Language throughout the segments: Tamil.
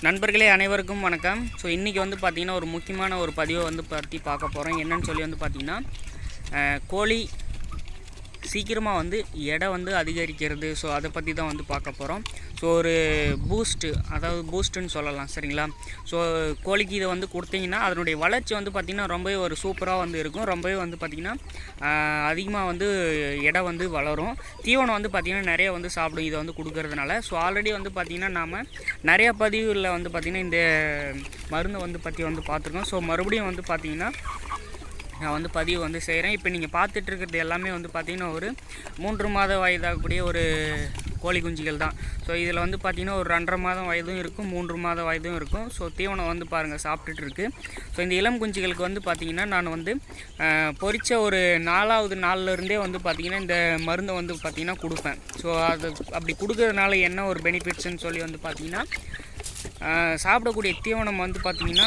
நண்பர்களே அனைவருக்கும் வணக்கம் ஸோ இன்றைக்கி வந்து பார்த்திங்கன்னா ஒரு முக்கியமான ஒரு பதிவை வந்து பற்றி பார்க்க போகிறோம் என்னன்னு சொல்லி வந்து பார்த்திங்கன்னா அஹ், கோழி சீக்கிரமாக வந்து எடை வந்து அதிகரிக்கிறது ஸோ அதை பற்றி தான் வந்து பார்க்க போகிறோம் ஸோ ஒரு பூஸ்ட்டு அதாவது பூஸ்ட்டுன்னு சொல்லலாம் சரிங்களா ஸோ கோழிக்கு இதை வந்து கொடுத்தீங்கன்னா அதனுடைய வளர்ச்சி வந்து பார்த்திங்கன்னா ரொம்பவே ஒரு சூப்பராக வந்து இருக்கும் ரொம்பவே வந்து பார்த்திங்கன்னா அதிகமாக வந்து எடை வந்து வளரும் தீவனம் வந்து பார்த்திங்கன்னா நிறைய வந்து சாப்பிடும் இதை வந்து கொடுக்கறதுனால ஸோ ஆல்ரெடி வந்து பார்த்திங்கன்னா நாம் நிறைய பதிவுகளில் வந்து பார்த்திங்கன்னா இந்த மருந்தை வந்து பற்றி வந்து பார்த்துருக்கோம் ஸோ மறுபடியும் வந்து பார்த்திங்கன்னா நான் வந்து பதிவு வந்து செய்கிறேன் இப்போ நீங்கள் பார்த்துட்டு இருக்கிறது எல்லாமே வந்து பார்த்திங்கன்னா ஒரு மூன்று மாத வயதாகக்கூடிய ஒரு கோழி குஞ்சுகள் தான் ஸோ இதில் வந்து பார்த்திங்கன்னா ஒரு ரெண்டரை மாதம் வயதும் இருக்கும் மூன்று மாத வயதும் இருக்கும் ஸோ தீவனம் வந்து பாருங்கள் சாப்பிட்டுட்டு இருக்கு ஸோ இந்த இளம் குஞ்சுகளுக்கு வந்து பார்த்திங்கன்னா நான் வந்து அஹ், பொரிச்ச ஒரு நாலாவது நாள்ல இருந்தே வந்து பார்த்திங்கன்னா இந்த மருந்தை வந்து பார்த்திங்கன்னா கொடுப்பேன் ஸோ அது அப்படி கொடுக்கறதுனால என்ன ஒரு பெனிஃபிட்ஸ்னு சொல்லி வந்து பார்த்திங்கன்னா அஹ், சாப்பிடக்கூடிய தீவனம் வந்து பார்த்திங்கன்னா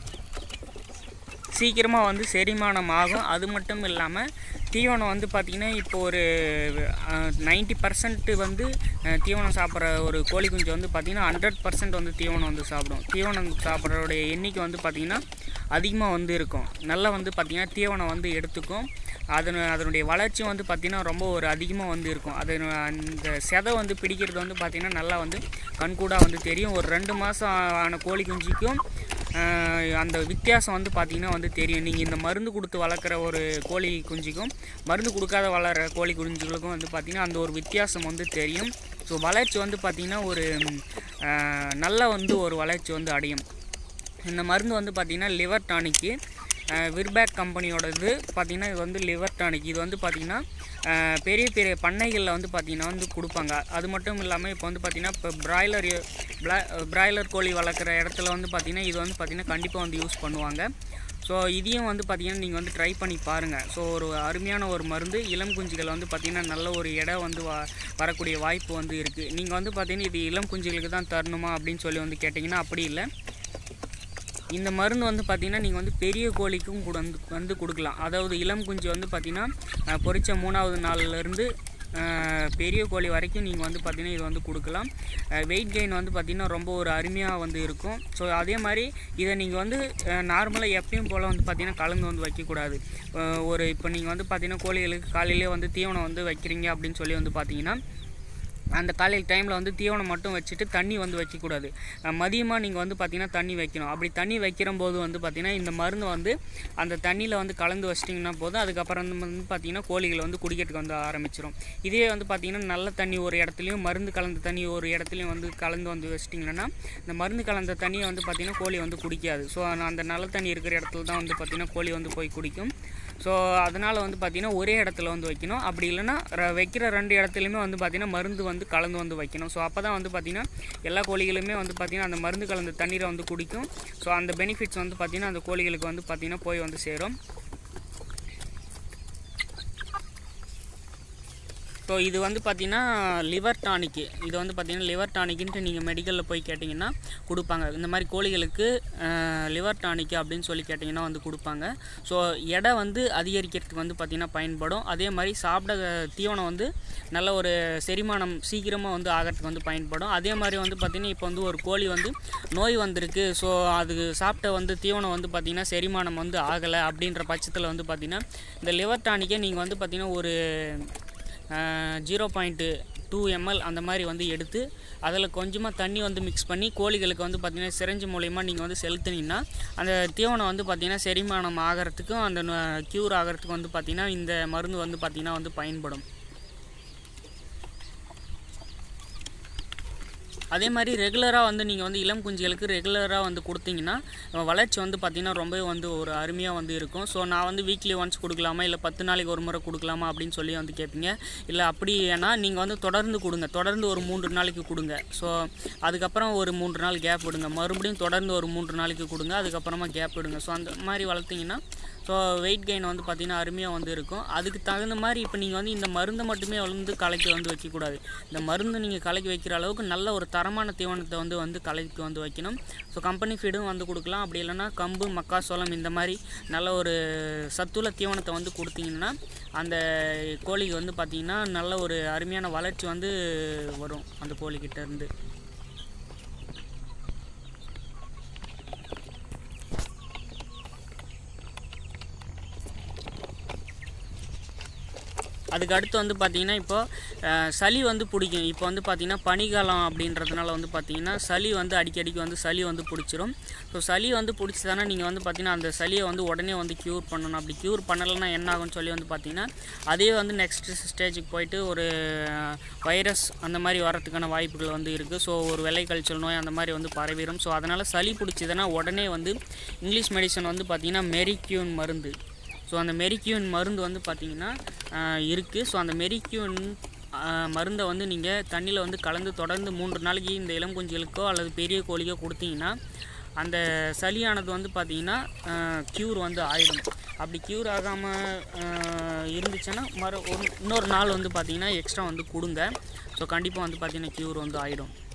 சீக்கிரமாக வந்து செரிமானம் ஆகும் அது மட்டும் இல்லாமல் தீவனம் வந்து பார்த்திங்கன்னா இப்போ ஒரு நைன்ட்டி பர்சன்ட் வந்து அஹ், தீவனம் சாப்பிட்ற ஒரு கோழி குஞ்சு வந்து பார்த்திங்கன்னா ஹண்ட்ரட் பர்சன்ட் வந்து தீவனம் வந்து சாப்பிடும் தீவனம் சாப்பிட்றோடைய எண்ணிக்கை வந்து பார்த்திங்கன்னா அதிகமாக வந்து இருக்கும் நல்லா வந்து பார்த்திங்கன்னா தீவனம் வந்து எடுத்துக்கும் அதனு அதனுடைய வளர்ச்சி வந்து பார்த்திங்கன்னா ரொம்ப ஒரு அதிகமாக வந்து இருக்கும் அது அந்த செதை வந்து பிடிக்கிறது வந்து பார்த்திங்கன்னா நல்லா வந்து கண்கூடாக வந்து தெரியும் ஒரு ரெண்டு மாதம் ஆன கோழி குஞ்சுக்கும் ஆஹ் அந்த வித்தியாசம் வந்து பார்த்திங்கன்னா வந்து தெரியும் நீங்கள் இந்த மருந்து கொடுத்து வளர்க்குற ஒரு கோழி குஞ்சுக்கும் மருந்து கொடுக்காத வளர்கிற கோழி குஞ்சுகளுக்கும் வந்து பார்த்திங்கன்னா அந்த ஒரு வித்தியாசம் வந்து தெரியும் ஸோ வளர்ச்சி வந்து பார்த்திங்கன்னா ஒரு ம், ஆஹ் நல்ல வந்து ஒரு வளர்ச்சி வந்து அடையும் இந்த மருந்து வந்து பார்த்திங்கன்னா லிவர் டானிக்கு விர்பேக் கம்பெனியோடது பார்த்திங்கன்னா இது வந்து லிவர் டானிக் இது வந்து பார்த்திங்கன்னா அஹ், பெரிய பெரிய பண்ணைகளில் வந்து பார்த்திங்கன்னா வந்து கொடுப்பாங்க அது மட்டும் இல்லாமல் இப்போ வந்து பார்த்திங்கன்னா இப்போ பிராய்லர் பிராய்லர் கோழி வளர்க்குற இடத்துல வந்து பார்த்திங்கன்னா இது வந்து பார்த்திங்கன்னா கண்டிப்பாக வந்து யூஸ் பண்ணுவாங்க ஸோ இதையும் வந்து பார்த்திங்கன்னா நீங்கள் வந்து ட்ரை பண்ணி பாருங்கள் ஸோ ஒரு அருமையான ஒரு மருந்து இளம் குஞ்சுகளை வந்து பார்த்திங்கன்னா நல்ல ஒரு எடை வந்து வ வரக்கூடிய வாய்ப்பு வந்து இருக்குது நீங்கள் வந்து பார்த்திங்கன்னா இது இளம் குஞ்சுகளுக்கு தான் தரணுமா அப்படின்னு சொல்லி வந்து கேட்டிங்கன்னா அப்படி இல்லை இந்த மருந்து வந்து பார்த்திங்கன்னா நீங்கள் வந்து பெரிய கோழிக்கும் கூட வந்து வந்து கொடுக்கலாம் அதாவது இளம் குஞ்சு வந்து பார்த்திங்கன்னா அஹ், பொரிச்ச மூணாவது நாள்லேருந்து பெரிய கோழி வரைக்கும் நீங்கள் வந்து பார்த்திங்கன்னா இது வந்து கொடுக்கலாம் வெயிட் கெயின் வந்து பார்த்திங்கன்னா ரொம்ப ஒரு அருமையாக வந்து இருக்கும் ஸோ அதே மாதிரி இதை நீங்கள் வந்து நார்மலாக எப்பயும் போல் வந்து பார்த்திங்கன்னா கலந்து வந்து வைக்கக்கூடாது அஹ், ஒரு இப்போ நீங்கள் வந்து பார்த்திங்கன்னா கோழிகளுக்கு காலையிலே வந்து தீவனம் வந்து வைக்கிறீங்க அப்படின்னு சொல்லி வந்து பார்த்தீங்கன்னா அந்த காலையில் டைமில் வந்து தீவனம் மட்டும் வச்சுட்டு தண்ணி வந்து வைக்கக்கூடாது மதியமாக நீங்கள் வந்து பார்த்தீங்கன்னா தண்ணி வைக்கணும் அப்படி தண்ணி வைக்கிற போது வந்து பார்த்தீங்கன்னா இந்த மருந்து வந்து அந்த தண்ணியில் வந்து கலந்து வச்சிட்டிங்கன்னா போதும் அதுக்கப்புறம் வந்து பார்த்தீங்கன்னா கோழிகளை வந்து குடிக்கிறதுக்கு வந்து ஆரம்பிச்சிடும் இதே வந்து பார்த்தீங்கன்னா நல்ல தண்ணி ஒரு இடத்துலையும் மருந்து கலந்த தண்ணி ஒரு இடத்துலையும் வந்து கலந்து வந்து வச்சிட்டிங்கன்னா இந்த மருந்து கலந்த தண்ணியை வந்து பார்த்தீங்கன்னா கோழி வந்து குடிக்காது ஸோ அந்த நல்ல தண்ணி இருக்கிற இடத்துல தான் வந்து பார்த்தீங்கன்னா கோழி வந்து போய் குடிக்கும் ஸோ அதனால் வந்து பார்த்திங்கன்னா ஒரே இடத்துல வந்து வைக்கணும் அப்படி இல்லைன்னா ர- வைக்கிற ரெண்டு இடத்துலையுமே வந்து பார்த்திங்கன்னா மருந்து வந்து கலந்து வந்து வைக்கணும் ஸோ அப்போ தான் வந்து பார்த்திங்கன்னா எல்லா கோழிகளுமே வந்து பார்த்திங்கன்னா அந்த மருந்து கலந்த தண்ணீரை வந்து குடிக்கும் ஸோ அந்த பெனிஃபிட்ஸ் வந்து பார்த்திங்கன்னா அந்த கோழிகளுக்கு வந்து பார்த்திங்கன்னா போய் வந்து சேரும் ஸோ இது வந்து பார்த்திங்கன்னா லிவர் டானிக்கு இது வந்து பார்த்திங்கன்னா லிவர் டானிக்குன்ட்டு நீங்கள் மெடிக்கலில் போய் கேட்டிங்கன்னா கொடுப்பாங்க இந்த மாதிரி கோழிகளுக்கு லிவர் டானிக்கு அப்படின்னு சொல்லி கேட்டிங்கன்னா வந்து கொடுப்பாங்க ஸோ எடை வந்து அதிகரிக்கிறதுக்கு வந்து பார்த்திங்கன்னா பயன்படும் அதே மாதிரி சாப்பிட தீவனம் வந்து நல்ல ஒரு செரிமானம் சீக்கிரமாக வந்து ஆகிறதுக்கு வந்து பயன்படும் அதே மாதிரி வந்து பார்த்திங்கன்னா இப்போ வந்து ஒரு கோழி வந்து நோய் வந்திருக்கு ஸோ அது சாப்பிட்ட வந்து தீவனம் வந்து பார்த்திங்கன்னா செரிமானம் வந்து ஆகலை அப்படின்ற பட்சத்தில் வந்து பார்த்திங்கன்னா இந்த லிவர் டானிக்கை நீங்கள் வந்து பார்த்திங்கன்னா ஒரு ஜீரோ பாயிண்ட்டு டூ எம்எல் அந்த மாதிரி வந்து எடுத்து அதில் கொஞ்சமாக தண்ணி வந்து மிக்ஸ் பண்ணி கோழிகளுக்கு வந்து பார்த்திங்கன்னா சிரஞ்சு மூலயமா நீங்கள் வந்து செலுத்துனீங்கன்னா அந்த தீவனம் வந்து பார்த்திங்கன்னா செரிமானம் ஆகிறதுக்கும் அந்த க்யூர் ஆகிறதுக்கும் வந்து பார்த்திங்கன்னா இந்த மருந்து வந்து பார்த்திங்கன்னா வந்து பயன்படும் அதே மாதிரி ரெகுலராக வந்து நீங்கள் வந்து இளம் குஞ்சுகளுக்கு ரெகுலராக வந்து கொடுத்தீங்கன்னா அஹ் வளர்ச்சி வந்து பார்த்திங்கன்னா ரொம்பவே வந்து ஒரு அருமையாக வந்து இருக்கும் ஸோ நான் வந்து வீக்லி ஒன்ஸ் கொடுக்கலாமா இல்லை பத்து நாளைக்கு ஒரு முறை கொடுக்கலாமா அப்படின்னு சொல்லி வந்து கேட்பீங்க இல்லை அப்படி ஏன்னா நீங்கள் வந்து தொடர்ந்து கொடுங்க தொடர்ந்து ஒரு மூன்று நாளைக்கு கொடுங்க ஸோ அதுக்கப்புறம் ஒரு மூன்று நாள் கேப் விடுங்க மறுபடியும் தொடர்ந்து ஒரு மூன்று நாளைக்கு கொடுங்க அதுக்கப்புறமா கேப் விடுங்க ஸோ அந்த மாதிரி வளர்த்தீங்கன்னா ஸோ வெயிட் கெயின் வந்து பார்த்திங்கன்னா அருமையாக வந்து இருக்கும் அதுக்கு தகுந்த மாதிரி இப்போ நீங்கள் வந்து இந்த மருந்தை மட்டுமே வந்து கலக்கி வந்து வைக்கக்கூடாது இந்த மருந்து நீங்கள் கலக்கி வைக்கிற அளவுக்கு நல்ல ஒரு தரமான தீவனத்தை வந்து வந்து கலக்கி வந்து வைக்கணும் ஸோ கம்பெனி ஃபீடும் வந்து கொடுக்கலாம் அப்படி இல்லைன்னா கம்பு மக்காசோளம் இந்த மாதிரி நல்ல ஒரு சத்துள்ள தீவனத்தை வந்து கொடுத்தீங்கன்னா அந்த கோழிக்கு வந்து பார்த்திங்கன்னா நல்ல ஒரு அருமையான வளர்ச்சி வந்து வரும் அந்த கோழிக்கிட்ட இருந்து அதுக்கு அடுத்து வந்து பார்த்திங்கன்னா இப்போ அஹ், சளி வந்து பிடிக்கும் இப்போ வந்து பார்த்திங்கன்னா பனிக்காலம் அப்படின்றதுனால வந்து பார்த்திங்கன்னா சளி வந்து அடிக்கடிக்கு வந்து சளி வந்து பிடிச்சிரும் ஸோ சளி வந்து பிடிச்சதானே நீங்கள் வந்து பார்த்திங்கன்னா அந்த சளியை வந்து உடனே வந்து க்யூர் பண்ணணும் அப்படி க்யூர் பண்ணலைன்னா என்ன ஆகும்னு சொல்லி வந்து பார்த்திங்கன்னா அதே வந்து நெக்ஸ்ட் ஸ்டேஜுக்கு போயிட்டு ஒரு வைரஸ் அந்த மாதிரி வரதுக்கான வாய்ப்புகள் வந்து இருக்குது ஸோ ஒரு வெள்ளை கழிச்சல் நோய் அந்த மாதிரி வந்து பரவிடும் ஸோ அதனால் சளி பிடிச்சதுன்னா உடனே வந்து இங்கிலீஷ் மெடிசன் வந்து பார்த்திங்கன்னா மெரிக்யூன் மருந்து ஸோ அந்த மெரிக்யூன் மருந்து வந்து பார்த்திங்கன்னா இருக்குது ஸோ அந்த மெரிக்யூன் மருந்தை வந்து நீங்கள் தண்ணியில் வந்து கலந்து தொடர்ந்து மூன்று நாளைக்கு இந்த இளம் குஞ்சுகளுக்கோ அல்லது பெரிய கோழிக்கோ கொடுத்தீங்கன்னா அந்த சளியானது வந்து பார்த்திங்கன்னா க்யூர் வந்து ஆகிடும் அப்படி க்யூர் ஆகாமல் இருந்துச்சுன்னா மறு ஒரு இன்னொரு நாள் வந்து பார்த்திங்கன்னா எக்ஸ்ட்ரா வந்து கொடுங்க ஸோ கண்டிப்பாக வந்து பார்த்திங்கன்னா க்யூர் வந்து ஆகிடும்